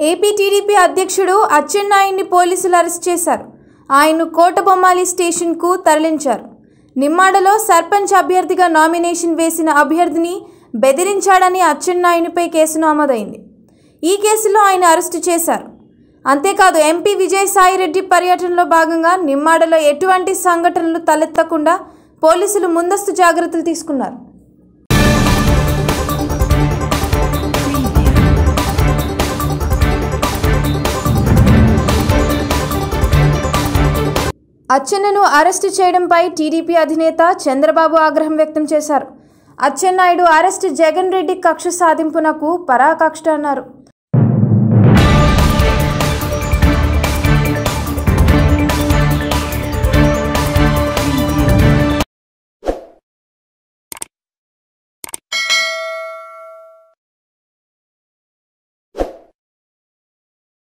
AP TDP అధ్యక్షుడు అచ్చెన్నాయుడిని పోలీసులు arrest చేశారు ఆయన్ను కోటబొమ్మాలి స్టేషన్కు తరలించారు నిమ్మాడలో సర్పంచ్ అభ్యర్థిగా నామినేషన్ వేసిన అభ్యర్థిని బెదిరించాడని అచ్చెన్నాయునిపై కేసు నమోదైంది ఈ కేసులో ఆయన అరెస్టు చేశారు అంతేకాదు ఎంపీ విజయసాయిరెడ్డి పర్యటనలో భాగంగా నిమ్మాడలో ఎటువంటి సంఘటనలు తలెత్తకుండా పోలీసులు ముందస్తు జాగ్రత్తలు తీసుకున్నారు అచ్చెన్నను అరెస్టు చేయడంపై టీడీపీ అధినేత చంద్రబాబు ఆగ్రహం వ్యక్తం చేశారు అచ్చెన్నాయుడు అరెస్టు జగన్ రెడ్డి కక్ష సాధింపునకు పరాకాష్ట అన్నారు